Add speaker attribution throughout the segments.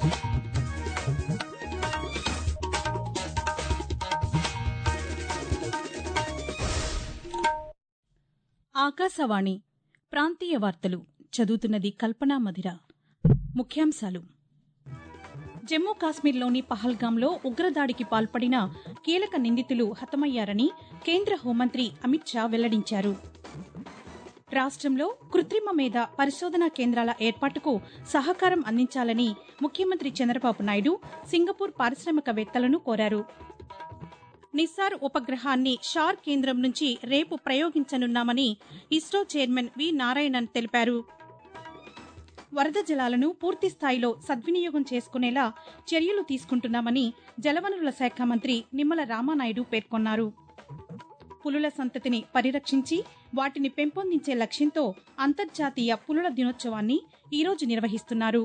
Speaker 1: ఆకాశవాణి ప్రాంతీయ వార్తలు చదువుతున్నది కల్పనా మధిర ముఖ్యాంశాలు జమ్మూ కాశ్మీర్లోని పహల్గాంలో ఉగ్రదాడికి పాల్పడిన కీలక నిందితులు హతమయ్యారని కేంద్ర హోంమంత్రి అమిత్ షా వెల్లడించారు రాష్ట్రంలో కృత్రిమ మేధ పరిశోధనా కేంద్రాల ఏర్పాటుకు సహకారం అందించాలని ముఖ్యమంత్రి చంద్రబాబు నాయుడు సింగపూర్ పారిశ్రామికవేత్తలను కోరారు నిస్సార్ ఉపగ్రహాన్ని షార్ కేంద్రం నుంచి రేపు ప్రయోగించనున్నామని ఇస్రో చైర్మన్ వి నారాయణన్ తెలిపారు వరద జలాలను పూర్తి స్థాయిలో సద్వినియోగం చేసుకునేలా చర్యలు తీసుకుంటున్నామని జలవనరుల శాఖ మంత్రి నిమ్మల రామానాయుడు పేర్కొన్నారు పులుల సంతతిని పరిరక్షించి వాటిని పెంపొందించే లక్ష్యంతో అంతర్జాతీయ పులుల దినోత్సవాన్ని ఈరోజు నిర్వహిస్తున్నారు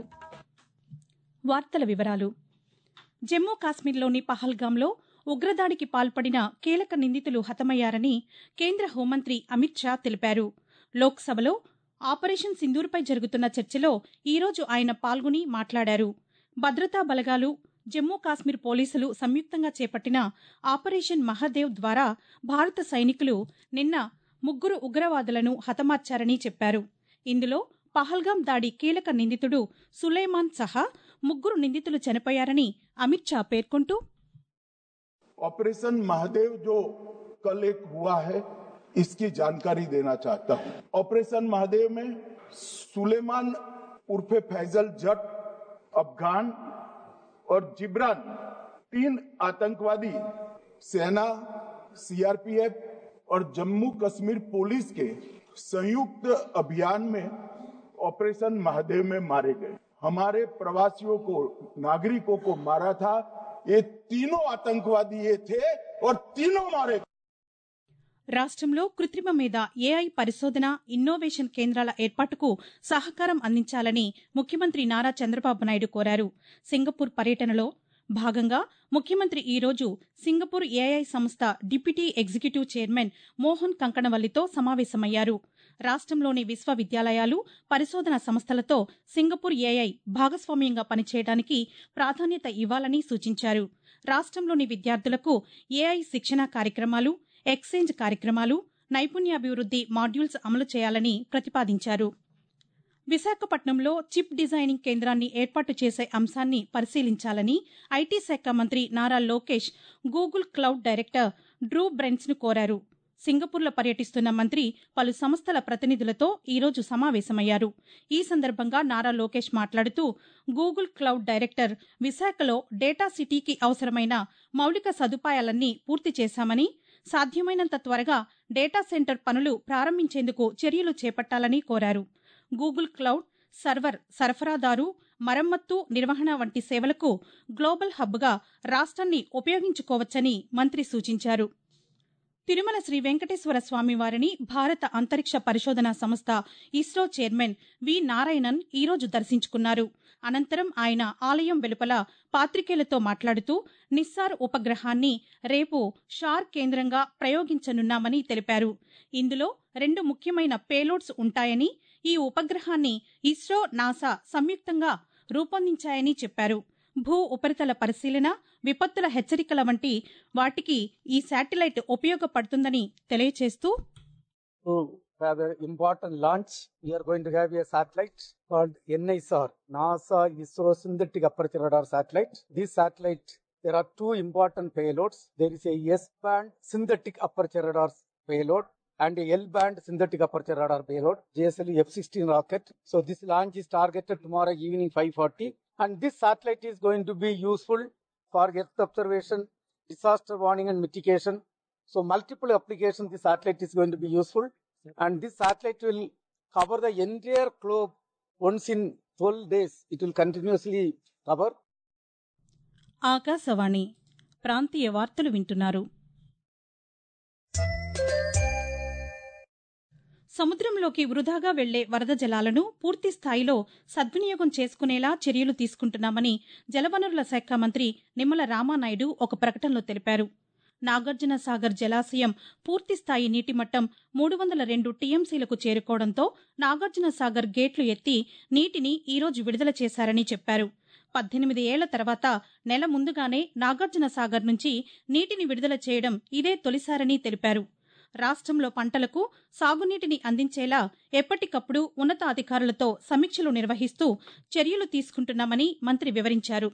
Speaker 1: వార్తల వివరాలు జమ్మూ కాశ్మీర్లోని పహల్గాంలో ఉగ్రదాడికి పాల్పడిన కీలక నిందితులు హతమయ్యారని కేంద్ర హోంమంత్రి అమిత్ షా తెలిపారు లోక్సభలో ఆపరేషన్ సింధూర్పై జరుగుతున్న చర్చలో ఈరోజు ఆయన పాల్గొని మాట్లాడారు భద్రతా బలగాలు జమ్మూ కాశ్మీర్ పోలీసులు సంయుక్తంగా చేపట్టిన ఆపరేషన్ మహదేవ్ ద్వారా భారత సైనికులు నిన్న ముగ్గురు ఉగ్రవాదులను హతమార్చారని చెప్పారు ఇందులో పహల్గాం దాడి కీలక నిందితుడు సులేమాన్ సహా ముగ్గురు నిందితులు చనిపోయారని అమిత్ షా పేర్కొంటూ
Speaker 2: ऑपरेशन महादेव जो कल एक हुआ है इसकी जानकारी देना चाहता हूं ऑपरेशन महादेव में सुलेमान उर्फे फैजल जट अफगान और जिब्रान तीन आतंकवादी सेना सीआरपीएफ और जम्मू कश्मीर पुलिस के संयुक्त अभियान में ऑपरेशन महादेव में मारे गए हमारे प्रवासियों को नागरिकों को मारा था ये तीनों आतंकवादी ये थे और तीनों मारे
Speaker 1: రాష్ట్రంలో కృత్రిమ మీద ఏఐ పరిశోధన ఇన్నోవేషన్ కేంద్రాల ఏర్పాటుకు సహకారం అందించాలని ముఖ్యమంత్రి నారా చంద్రబాబు నాయుడు కోరారు సింగపూర్ పర్యటనలో భాగంగా ముఖ్యమంత్రి ఈరోజు సింగపూర్ ఏఐ సంస్థ డిప్యూటీ ఎగ్జిక్యూటివ్ చైర్మన్ మోహన్ కంకణవల్లితో సమావేశమయ్యారు రాష్ట్రంలోని విశ్వవిద్యాలయాలు పరిశోధన సంస్థలతో సింగపూర్ ఏఐ భాగస్వామ్యంగా పనిచేయడానికి ప్రాధాన్యత ఇవ్వాలని సూచించారు రాష్ట్రంలోని విద్యార్థులకు ఏఐ శిక్షణా కార్యక్రమాలు ఎక్స్చేంజ్ కార్యక్రమాలు నైపుణ్యాభివృద్ది మాడ్యూల్స్ అమలు చేయాలని ప్రతిపాదించారు విశాఖపట్నంలో చిప్ డిజైనింగ్ కేంద్రాన్ని ఏర్పాటు చేసే అంశాన్ని పరిశీలించాలని ఐటీ శాఖ మంత్రి Nara Lokesh Google cloud director Drew బ్రెన్స్ను కోరారు సింగపూర్లో పర్యటిస్తున్న మంత్రి పలు సంస్థల ప్రతినిధులతో ఈరోజు సమావేశమయ్యారు ఈ సందర్భంగా నారా లోకేష్ మాట్లాడుతూ గూగుల్ క్లౌడ్ డైరెక్టర్ విశాఖలో డేటా సిటీకి అవసరమైన మౌలిక సదుపాయాలన్నీ పూర్తి చేశామని సాధ్యమైనంత త్వరగా డేటా సెంటర్ పనులు ప్రారంభించేందుకు చర్యలు చేపట్టాలని కోరారు గూగుల్ క్లౌడ్ సర్వర్ సరఫరాదారు మరమ్మత్తు నిర్వహణ వంటి సేవలకు గ్లోబల్ హబ్గా రాష్ట్రాన్ని ఉపయోగించుకోవచ్చని మంత్రి సూచించారు తిరుమల శ్రీ వెంకటేశ్వర స్వామి వారిని భారత అంతరిక్ష పరిశోధనా సంస్థ ఇస్రో చైర్మన్ వి నారాయణన్ ఈరోజు దర్శించుకున్నారు అనంతరం ఆయన ఆలయం వెలుపల పాతికేయులతో మాట్లాడుతూ నిస్సార్ ఉపగ్రహాన్ని రేపు షార్ కేంద్రంగా ప్రయోగించనున్నామని తెలిపారు ఇందులో రెండు ముఖ్యమైన పేలోడ్స్ ఉంటాయని ఈ ఉపగ్రహాన్ని ఇస్రో నాసా సంయుక్తంగా రూపొందించాయని చెప్పారు భూ ఉపరితల పరిశీలన విపత్తుల హెచ్చరికల వంటి వాటికి ఈ శాటిలైట్ ఉపయోగపడుతుందని తెలియచేస్తూ
Speaker 3: to have an important launch, we are going to have a satellite called NISR, NASA ISRO Synthetic Aperture Radar Satellite. This satellite, there are two important payloads. There is a S-band synthetic aperture radar payload and a L-band synthetic aperture radar payload, JSLV F-16 rocket. So this launch is targeted tomorrow evening 5.40 and this satellite is going to be useful for Earth observation, disaster warning and mitigation, so multiple applications this satellite is going to be useful and this satellite will cover the entire globe once in 12 days. It will continuously cover.
Speaker 1: Akashvani ప్రాంతీయ వార్తలు వింటున్నారు సముద్రంలోకి వృధాగా వెళ్లే వరద జలాలను పూర్తి స్థాయిలో సద్వినియోగం చేసుకునేలా చర్యలు తీసుకుంటున్నామని జలవనరుల శాఖ మంత్రి నిమ్మల రామానాయుడు ఒక ప్రకటనలో తెలిపారు నాగార్జున సాగర్ జలాశయం పూర్తి స్థాయి నీటి మట్టం మూడు వందల రెండు టీఎంసీలకు చేరుకోవడంతో నాగార్జున సాగర్ గేట్లు ఎత్తి నీటిని ఈరోజు విడుదల చేశారని చెప్పారు పద్దెనిమిది ఏళ్ల తర్వాత నెల ముందుగానే నాగార్జున సాగర్ నుంచి నీటిని విడుదల చేయడం ఇదే తొలిసారని తెలిపారు రాష్ట్రంలో పంటలకు సాగునీటిని అందించేలా ఎప్పటికప్పుడు ఉన్నతాధికారులతో సమీక్షలు నిర్వహిస్తూ చర్యలు తీసుకుంటున్నామని మంత్రి వివరించారు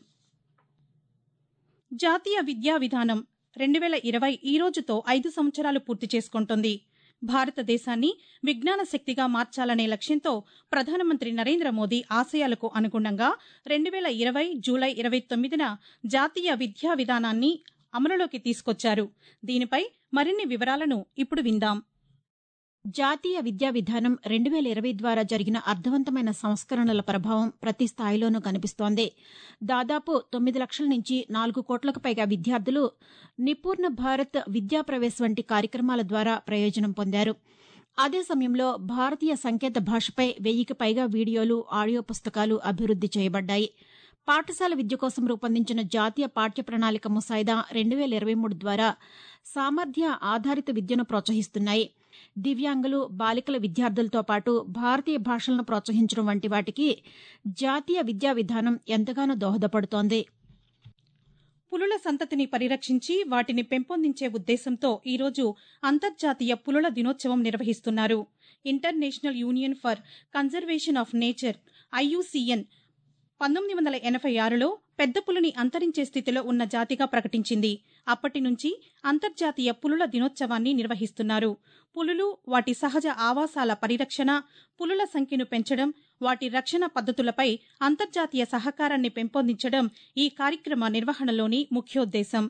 Speaker 1: జాతీయ విద్యా విధానం రెండు వేల ఇరవై ఈ రోజుతో ఐదు సంవత్సరాలు పూర్తి చేసుకుంటోంది భారతదేశాన్ని విజ్ఞాన శక్తిగా మార్చాలనే లక్ష్యంతో ప్రధానమంత్రి నరేంద్ర మోదీ ఆశయాలకు అనుగుణంగా రెండు వేల ఇరవై జూలై ఇరవై తొమ్మిదిన జాతీయ విద్యా విధానాన్ని అమలులోకి తీసుకొచ్చారు దీనిపై మరిన్ని వివరాలను ఇప్పుడు విందాం
Speaker 4: జాతీయ విద్యా విధానం రెండు వేల ఇరవై ద్వారా జరిగిన అర్థవంతమైన సంస్కరణల ప్రభావం ప్రతి స్థాయిలోనూ కనిపిస్తోంది దాదాపు తొమ్మిది లక్షల నుంచి నాలుగు కోట్లకు పైగా విద్యార్థులు నిపూర్ణ భారత్ విద్యా ప్రవేశ్ వంటి కార్యక్రమాల ద్వారా ప్రయోజనం పొందారు అదే సమయంలో భారతీయ సంకేత భాషపై వెయ్యికి పైగా వీడియోలు ఆడియో పుస్తకాలు అభివృద్ది చేయబడ్డాయి పాఠశాల విద్య కోసం రూపొందించిన జాతీయ పాఠ్య ప్రణాళిక ముసాయిదా రెండు వేల ఇరవై మూడు ద్వారా సామర్థ్య ఆధారిత విద్యను ప్రోత్సహిస్తున్నాయి దివ్యాంగులు బాలికల విద్యార్థులతో పాటు భారతీయ భాషలను ప్రోత్సహించడం వంటి వాటికి జాతీయ విద్యా విధానం ఎంతగానో దోహదపడుతోంది
Speaker 1: పులుల సంతతిని పరిరక్షించి వాటిని పెంపొందించే ఉద్దేశంతో ఈరోజు అంతర్జాతీయ పులుల దినోత్సవం నిర్వహిస్తున్నారు international union for conservation of nature IUCN పంతొమ్మిది వందల ఎనభై ఆరులో పెద్ద పులిని అంతరించే స్థితిలో ఉన్న జాతిగా ప్రకటించింది అప్పటి నుంచి అంతర్జాతీయ పులుల దినోత్సవాన్ని నిర్వహిస్తున్నారు పులులు వాటి సహజ ఆవాసాల పరిరక్షణ పులుల సంఖ్యను పెంచడం వాటి రక్షణ పద్ధతులపై అంతర్జాతీయ సహకారాన్ని పెంపొందించడం ఈ కార్యక్రమ నిర్వహణలోని ముఖ్యోద్దేశం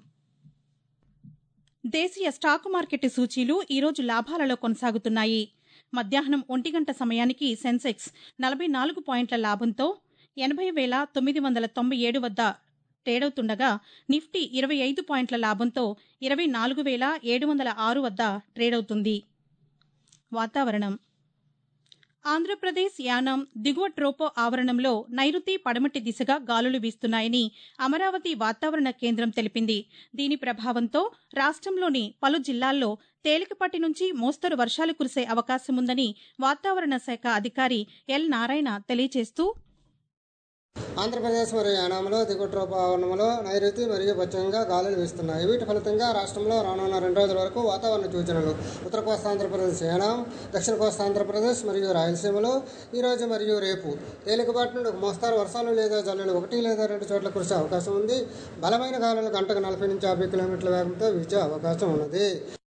Speaker 1: దేశీయ స్టాక్ మార్కెట్ సూచీలు ఈరోజు లాభాలలో కొనసాగుతున్నాయి మధ్యాహ్నం ఒంటి గంట సమయానికి సెన్సెక్స్ నలభై నాలుగు పాయింట్ల లాభంతో ఎనభై వేల తొమ్మిది వందల తొంభై ఏడు వద్ద ట్రేడవుతుండగా నిఫ్టీ ఇరవై ఐదు పాయింట్ల లాభంతో ఇరవై నాలుగు వేల ఏడు వందల ఆరు వద్ద ట్రేడవుతుంది వాతావరణం ఆంధ్రప్రదేశ్ యానాం దిగువ ట్రోపో ఆవరణంలో నైరుతి పడమటి దిశగా గాలులు వీస్తున్నాయని అమరావతి వాతావరణ కేంద్రం తెలిపింది దీని ప్రభావంతో రాష్ట్రంలోని పలు జిల్లాల్లో తేలికపాటి నుంచి మోస్తరు వర్షాలు కురిసే అవకాశముందని వాతావరణ శాఖ అధికారి ఎల్ నారాయణ తెలియజేస్తూ
Speaker 5: ఆంధ్రప్రదేశ్ మరియు యానాంలో దిగువ ట్రోపావరణంలో నైరుతి మరియు పశ్చిమంగా గాలులు వీస్తున్నాయి వీటి ఫలితంగా రాష్ట్రంలో రానున్న రెండు రోజుల వరకు వాతావరణ సూచనలు ఉత్తర కోస్తాంధ్రప్రదేశ్ యానాం దక్షిణ కోస్తాంధ్రప్రదేశ్ మరియు రాయలసీమలో ఈ రోజు మరియు రేపు తేలికపాటి నుండి ఒక మోస్తారు వర్షాలు లేదా జల్లులు ఒకటి లేదా రెండు చోట్ల కురిసే అవకాశం ఉంది బలమైన గాలులు గంటకు నలభై నుంచి యాభై కిలోమీటర్ల వేగంతో వీచే అవకాశం ఉన్నది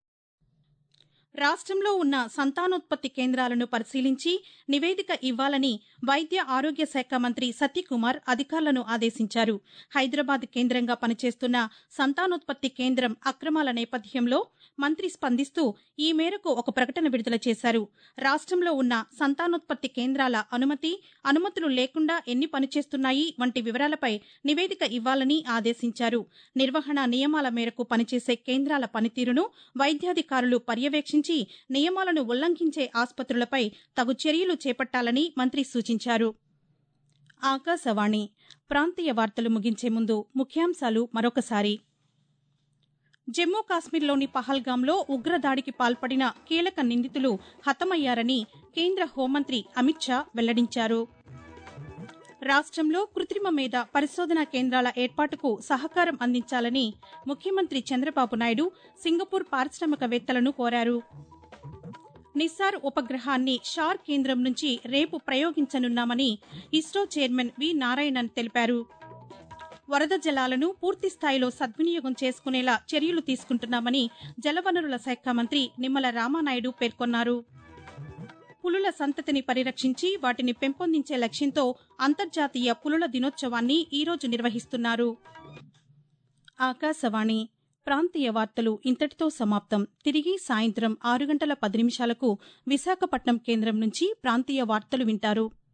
Speaker 1: రాష్ట్రంలో ఉన్న సంతానోత్పత్తి కేంద్రాలను పరిశీలించి నివేదిక ఇవ్వాలని వైద్య ఆరోగ్య శాఖ మంత్రి సత్యకుమార్ అధికారులను ఆదేశించారు హైదరాబాద్ కేంద్రంగా పనిచేస్తున్న సంతానోత్పత్తి కేంద్రం అక్రమాల నేపథ్యంలో మంత్రి స్పందిస్తూ ఈ మేరకు ఒక ప్రకటన విడుదల చేశారు రాష్ట్రంలో ఉన్న సంతానోత్పత్తి కేంద్రాల అనుమతి అనుమతులు లేకుండా ఎన్ని పనిచేస్తున్నాయి వంటి వివరాలపై నివేదిక ఇవ్వాలని ఆదేశించారు నిర్వహణ నియమాల మేరకు పనిచేసే కేంద్రాల పనితీరును వైద్యాధికారులు పర్యవేక్షించి నియమాలను ఉల్లంఘించే ఆసుపత్రులపై తగు చర్యలు చేపట్టాలని మంత్రి సూచించారు ఆకాశవాణి ప్రాంతీయ వార్తలు ముగించే ముందు ముఖ్యాంశాలు మరొకసారి జమ్మూ కాశ్మీర్లోని పహల్గాంలో ఉగ్రదాడికి పాల్పడిన కీలక నిందితులు హతమయ్యారని కేంద్ర హోంమంత్రి అమిత్ షా వెల్లడించారు రాష్ట్రంలో కృత్రిమ మేధ పరిశోధనా కేంద్రాల ఏర్పాటుకు సహకారం అందించాలని ముఖ్యమంత్రి చంద్రబాబు నాయుడు సింగపూర్ పారిశ్రామికవేత్తలను కోరారు నిస్సార్ ఉపగ్రహాన్ని షార్ కేంద్రం నుంచి రేపు ప్రయోగించనున్నామని ఇస్రో చైర్మన్ వి నారాయణన్ తెలిపారు వరద జలాలను పూర్తి స్థాయిలో సద్వినియోగం చేసుకునేలా చర్యలు తీసుకుంటున్నామని జలవనరుల శాఖ మంత్రి నిమ్మల రామానాయుడు పేర్కొన్నారు పులుల సంతతిని పరిరక్షించి వాటిని పెంపొందించే లక్ష్యంతో అంతర్జాతీయ పులుల దినోత్సవాన్ని ఈరోజు నిర్వహిస్తున్నారు ఆకాశవాణి ప్రాంతీయ వార్తలు ఇంతటితో సమాప్తం తిరిగి సాయంత్రం ఆరు గంటల పది నిమిషాలకు విశాఖపట్నం కేంద్రం నుంచి ప్రాంతీయ వార్తలు వింటారు